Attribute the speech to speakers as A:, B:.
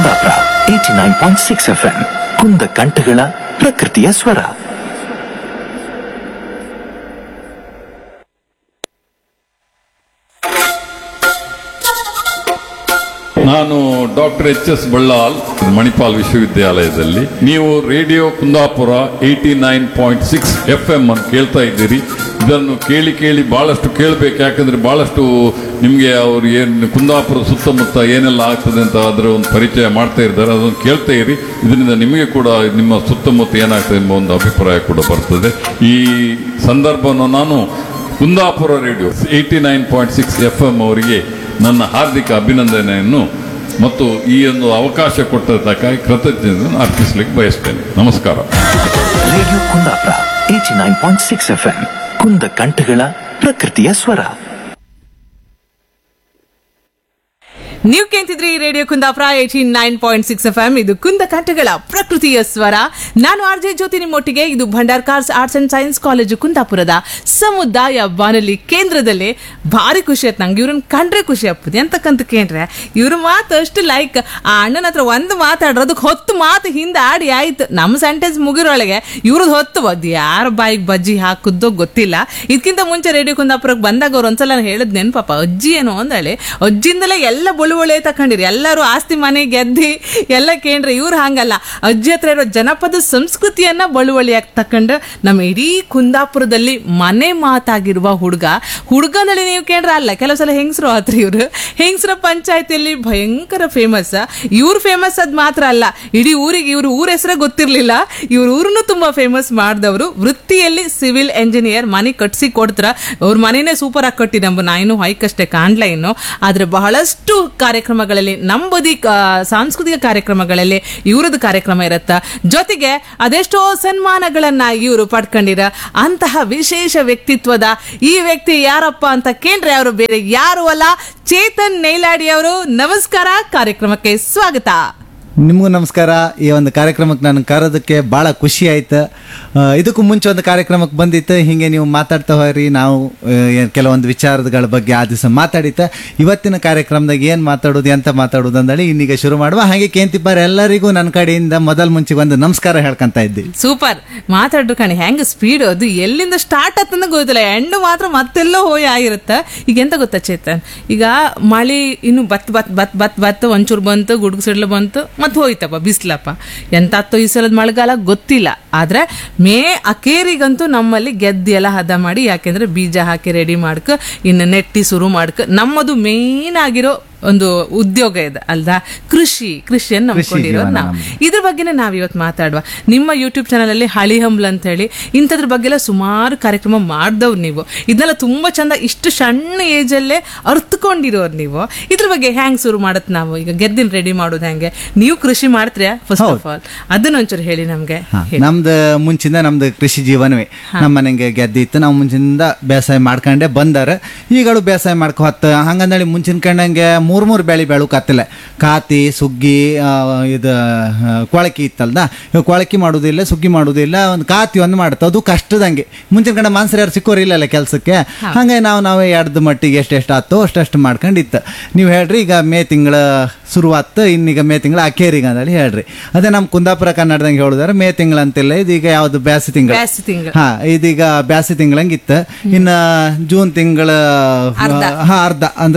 A: Kundapura eighty nine point six F M ಕುಂದ ಕಂಠಗಳ ಪ್ರಕೃತಿಯ ಸ್ವರ
B: ನಾನು doctor H S Ballal Manipal ವಿಶ್ವವಿದ್ಯಾಲಯದಲ್ಲಿ ನೀವು radio Kundapura eighty nine point six F M ಅನ್ನು ಕೇಳ್ತಾ ಇದ್ದೀರಿ ಇದನ್ನು ಕೇಳಿ ಕೇಳಿ ಬಹಳಷ್ಟು ಕೇಳಬೇಕು ಯಾಕಂದ್ರೆ ಬಹಳಷ್ಟು ನಿಮಗೆ ಅವರು ಏನು ಕುಂದಾಪುರ ಸುತ್ತಮುತ್ತ ಏನೆಲ್ಲ ಆಗ್ತದೆ ಅಂತ ಅದರ ಒಂದು ಪರಿಚಯ ಮಾಡ್ತಾ ಇದ್ದಾರೆ ಅದನ್ನು ಕೇಳ್ತಾ ಇರಿ ಇದರಿಂದ ನಿಮಗೆ ಕೂಡ ನಿಮ್ಮ ಸುತ್ತಮುತ್ತ ಏನಾಗ್ತದೆ ಎಂಬ ಒಂದು ಅಭಿಪ್ರಾಯ ಕೂಡ ಬರ್ತದೆ ಈ ಸಂದರ್ಭವನ್ನು ನಾನು Kundapura radio eighty nine point six F M ಅವರಿಗೆ ನನ್ನ ಹಾರ್ದಿಕ ಅಭಿನಂದನೆಯನ್ನು ಮತ್ತು ಈ ಒಂದು ಅವಕಾಶ ಕೊಟ್ಟದ್ದಕ್ಕಾಗಿ ಕೃತಜ್ಞತೆಯನ್ನು ಅರ್ಪಿಸಲಿಕ್ಕೆ ಬಯಸ್ತೇನೆ ನಮಸ್ಕಾರ
A: radio Kundapura eighty nine point six F M ಕುಂದ ಕಂಠಗಳ ಪ್ರಕೃತಿಯ ಸ್ವರ
C: ನೀವು ಕೇಳ್ತಿದ್ರಿ radio Kundapura eighty nine point six F M ಇದು ಕುಂದ ಕಂಠಗಳ ಪ್ರಕೃತಿಯ ಸ್ವರ ನಾನು ಆರ್ ಜೆ ಜ್ಯೋತಿ ನಿಮ್ಮೊಟ್ಟಿಗೆ ಇದು Bhandarkar's arts and science college ಕುಂದಾಪುರದ ಸಮುದಾಯ ಬಾನುಲಿ ಕೇಂದ್ರದಲ್ಲಿ ಭಾರಿ ಖುಷಿ ಆಯ್ತು ನಂಗೆ ಇವ್ರನ್ನ ಕಂಡ್ರೆ ಖುಷಿ ಆಗ್ತದೆ ಎಂತಕ್ಕಂತ ಕೇಳ್ರೆ ಇವ್ರ ಮಾತು ಅಷ್ಟು ಲೈಕ್ ಆ ಅಣ್ಣನ ಹತ್ರ ಒಂದು ಮಾತಾಡ್ರೆ ಅದಕ್ಕೆ ಹೊತ್ತು ಮಾತು ಹಿಂದೆ ಆಡಿ ಆಯ್ತು ನಮ್ಮ ಸೆಂಟೆನ್ಸ್ ಮುಗಿರೊಳಗೆ ಇವ್ರದ್ದು ಹೊತ್ತು ಅದು ಯಾರ ಬಾಯಿಗೆ ಬಜ್ಜಿ ಹಾಕುದೋ ಗೊತ್ತಿಲ್ಲ ಇದಕ್ಕಿಂತ ಮುಂಚೆ ರೇಡಿಯೋ ಕುಂದಾಪುರಕ್ಕೆ ಬಂದಾಗ ಅವ್ರು ಒಂದ್ಸಲ ನಾನು ಹೇಳಿದ್ ನೆನ್ಪಾಪ ಅಜ್ಜಿ ಏನು ಅಂದಳೆ ಅಜ್ಜಿಂದಲೇ ಎಲ್ಲ ಬಳುವಳೆ ತಕೊಂಡಿರಿ ಎಲ್ಲರೂ ಆಸ್ತಿ ಮನೆ ಗೆದ್ದಿ ಎಲ್ಲ ಕೇಂದ್ರ ಇವ್ರು ಹಂಗಲ್ಲ ಅಜ್ಜಿ ಹತ್ರ ಇರೋ ಜನಪದ ಸಂಸ್ಕೃತಿಯನ್ನ ಬಳುವಳಿಯಾಗಿ ತಕೊಂಡು ನಮ್ಮ ಇಡೀ ಕುಂದಾಪುರದಲ್ಲಿ ಮನೆ ಮಾತಾಗಿರುವ ಹುಡುಗ ಹುಡುಗನಲ್ಲಿ ನೀವು ಕೇಂದ್ರ ಅಲ್ಲ ಕೆಲವು ಸಲ ಹೆಂಗಸರು ಆತ್ರ ಇವ್ರು ಹೆಂಗಸರ ಪಂಚಾಯತಿಯಲ್ಲಿ ಭಯಂಕರ ಫೇಮಸ್ ಇವ್ರು ಫೇಮಸ್ ಅದ್ ಮಾತ್ರ ಅಲ್ಲ ಇಡೀ ಊರಿಗೆ ಇವ್ರ ಊರ ಹೆಸರೇ ಗೊತ್ತಿರ್ಲಿಲ್ಲ ಇವ್ರ ಊರನ್ನು ತುಂಬಾ ಫೇಮಸ್ ಮಾಡಿದವರು ವೃತ್ತಿಯಲ್ಲಿ ಸಿವಿಲ್ ಎಂಜಿನಿಯರ್ ಮನೆ ಕಟ್ಸಿ ಕೊಡ್ತಾರ ಅವ್ರ ಮನೆನೇ ಸೂಪರ್ ಆಗಿ ಕಟ್ಟಿ ನಮ್ಮ ನಾ ಇನ್ನು ಹೈಕಷ್ಟೇ ಕಾಣ್ಲ ಇನ್ನು ಆದ್ರೆ ಬಹಳಷ್ಟು ಕಾರ್ಯಕ್ರಮಗಳಲ್ಲಿ ನಂಬದಿ ಸಾಂಸ್ಕೃತಿಕ ಕಾರ್ಯಕ್ರಮಗಳಲ್ಲಿ ಇವ್ರದ್ದು ಕಾರ್ಯಕ್ರಮ ಇರತ್ತ ಜೊತೆಗೆ ಅದೆಷ್ಟೋ ಸನ್ಮಾನಗಳನ್ನ ಇವರು ಪಡ್ಕೊಂಡಿರ ಅಂತಹ ವಿಶೇಷ ವ್ಯಕ್ತಿತ್ವದ ಈ ವ್ಯಕ್ತಿ ಯಾರಪ್ಪ ಅಂತ ಕೇಂದ್ರ ಅವರು ಬೇರೆ ಯಾರು ಅಲ್ಲ ಚೇತನ್ ನೈಲಾಡಿ ಅವರು ನಮಸ್ಕಾರ ಕಾರ್ಯಕ್ರಮಕ್ಕೆ ಸ್ವಾಗತ
D: ನಿಮಗೂ ನಮಸ್ಕಾರ ಈ ಒಂದು ಕಾರ್ಯಕ್ರಮಕ್ಕೆ ನಾನು ಕರೋದಕ್ಕೆ ಭಾಳ ಖುಷಿ ಆಯ್ತು ಆ, ಇದಕ್ಕೂ ಮುಂಚೆ ಒಂದು ಕಾರ್ಯಕ್ರಮಕ್ಕೆ ಬಂದಿತ್ತು ಹೀಗೆ ನೀವು ಮಾತಾಡ್ತಾ ಹೋಗ್ರಿ ನಾವು ಆ, ಏನ್ ಕೆಲವೊಂದು ವಿಚಾರಗಳ ಬಗ್ಗೆ ಆ ದಿವಸ ಮಾತಾಡಿತ್ತು ಇವತ್ತಿನ ಕಾರ್ಯಕ್ರಮದಾಗ ಏನು ಮಾತಾಡೋದು ಎಂತ ಮಾತಾಡೋದು ಅಂದೇಳಿ ಇನ್ನೀಗ ಶುರು ಮಾಡುವ ಹಾಗೆ ಕೇಂತಿಪ್ಪಾರ ಎಲ್ಲರಿಗೂ ನನ್ನ ಕಡೆಯಿಂದ ಮೊದಲ ಮುಂಚೆ ಒಂದು ನಮಸ್ಕಾರ ಹೇಳ್ಕೊಂತ ಇದ್ದೀವಿ
C: ಸೂಪರ್ ಮಾತಾಡ್ರು ಕಣಿ ಹೆಂಗ್ ಸ್ಪೀಡ್ ಅದು ಎಲ್ಲಿಂದ ಸ್ಟಾರ್ಟ್ ಆತಂದ ಗೊತ್ತಿಲ್ಲ ಎಂಡು ಮಾತ್ರ ಮತ್ತೆಲ್ಲೋ ಹೋಗಿ ಆಗಿರುತ್ತ ಈಗ ಎಂತ ಗೊತ್ತಾ ಚೇತನ್ ಈಗ ಮಳಿ ಇನ್ನು ಬತ್ ಬತ್ ಬತ್ ಬತ್ ಬತ್ ಒಂಚೂರು ಬಂತು ಗುಡುಗು ಸಿಡ್ಲು ಬಂತು ಮತ್ತೆ ಹೋಯ್ತಪ್ಪ ಬಿಸ್ಲಪ್ಪ ಎಂತ ಆತ್ತೋ ಈ ಸಲದ ಮಳೆಗಾಲ ಗೊತ್ತಿಲ್ಲ ಆದ್ರೆ ಮೇ ಅಕೇರಿಗಂತೂ ನಮ್ಮಲ್ಲಿ ಗೆದ್ದಿ ಎಲ್ಲ ಹದ ಮಾಡಿ ಯಾಕೆಂದ್ರೆ ಬೀಜ ಹಾಕಿ ರೆಡಿ ಮಾಡ್ಕ ಇನ್ನು ನೆಟ್ಟಿ ಶುರು ಮಾಡ್ಕ ನಮ್ಮದು ಮೇನ್ ಆಗಿರೋ ಒಂದು ಉದ್ಯೋಗ ಇದೆ ಅಲ್ದಾ ಕೃಷಿ ಕೃಷಿಯನ್ನು ನಂಬ್ಕೊಂಡಿರೋ
D: ಜೀವನ
C: ನಾವು
D: ನಮ್ದು.
C: ಇದ್ರ ಬಗ್ಗೆನೇ ನಾವು ಇವತ್ತು ಮಾತಾಡುವ ನಿಮ್ಮ ಯೂಟ್ಯೂಬ್ ಚಾನಲ್ ಅಲ್ಲಿ ಹಳಿ ಹಂಬ್ಲ್ ಅಂತ ಹೇಳಿ ಇಂಥದ್ರ ಬಗ್ಗೆ ಎಲ್ಲ ಸುಮಾರು ಕಾರ್ಯಕ್ರಮ ಮಾಡ್ದವ್ರು ನೀವು ಇದನ್ನೆಲ್ಲ ತುಂಬಾ ಚಂದ ಇಷ್ಟು ಸಣ್ಣ ಏಜ್ ಅಲ್ಲೇ ಅರ್ಥಕೊಂಡಿರೋರು ನೀವು ಇದ್ರ ಬಗ್ಗೆ ಹ್ಯಾಂಗ್ ಶುರು ಮಾಡತ್ ನಾವು ಈಗ ಗೆದ್ದಿನ ರೆಡಿ ಮಾಡೋದು ಹೆಂಗೆ ನೀವು ಕೃಷಿ ಮಾಡ್ತೀರಾ ಫಸ್ಟ್ ಆಫ್ ಆಲ್ ಅದನ್ನ ಒಂಚೂರು ಹೇಳಿ ನಮ್ಗೆ
D: ಹಾ,
C: ಹೇಳಿ.
D: ನಮ್ದು ಮುಂಚಿಂದ ನಮ್ದು ಕೃಷಿ ಜೀವನವೇ ನಮ್ಮ ಮನೆಗೆ ಗೆದ್ದಿತ್ತು ನಾವು ಮುಂಚಿಂದ ಬೇಸಾಯ ಮಾಡ್ಕೊಂಡೆ ಬಂದಾರ ಈಗಳು ಬೇಸಾಯ ಮಾಡ್ಕೊ ಹತ್ತು ಹಂಗಂದೇಳಿ ಮುಂಚಿನ ಕಂಡಂಗೆ ಮೂರ್ ಮೂರ್ ಬೆಳಿ ಬೆಳು ಕತ್ತಲೆ ಕಾತಿ ಸುಗ್ಗಿ ಆ, ಇದು ಆ, ಕೊಳಕಿ ಇತ್ತಲ್ದ ಇವಾಗ ಕೊಳಕಿ ಮಾಡೋದಿಲ್ಲ ಸುಗ್ಗಿ ಮಾಡೋದಿಲ್ಲ ಒಂದು ಕಾತಿ ಒಂದು ಮಾಡುತ್ತೆ ಅದು ಕಷ್ಟದಂಗೆ ಮುಂಚಿನ ಕಂಡ ಮನ್ಸರು ಯಾರು ಸಿಕ್ಕೋರು ಇಲ್ಲಲ್ಲ ಕೆಲಸಕ್ಕೆ ಹಂಗೆ ನಾವು ನಾವೇ ಎಡ್ದ ಮಟ್ಟಿಗೆ ಎಷ್ಟೆಷ್ಟು ಆತೋ ಅಷ್ಟಷ್ಟು ಮಾಡ್ಕೊಂಡಿತ್ತು ನೀವು ಹೇಳ್ರಿ ಈಗ ಮೇ ತಿಂಗಳ ಶುರುವಾತ್ ಇನ್ನೀಗ ಮೇ ತಿಂಗಳ ಅಖೇರಿಗೆ ಅಂತೇಳಿ ಹೇಳ್ರಿ ಅದೇ ನಮ್ಮ ಕುಂದಾಪುರ ಕನ್ನಡದಂಗೆ ಹೇಳಿದಾರೆ ಮೇ ತಿಂಗಳ ಅಂತಿಲ್ಲ ಇದೀಗ ಯಾವ್ದು ಬ್ಯಾಸಿ ತಿಂಗಳ
C: ಬ್ಯಾಸಿ ತಿಂಗ್ಳು.
D: ಹಾ ಇದೀಗ ಬ್ಯಾಸಿ ತಿಂಗಳಂಗಿತ್ತು ಇನ್ನ ಜೂನ್ ತಿಂಗಳ
C: ಅರ್ಧ.
D: ಹಾ ಅರ್ಧ ಅಂದ್ರೆ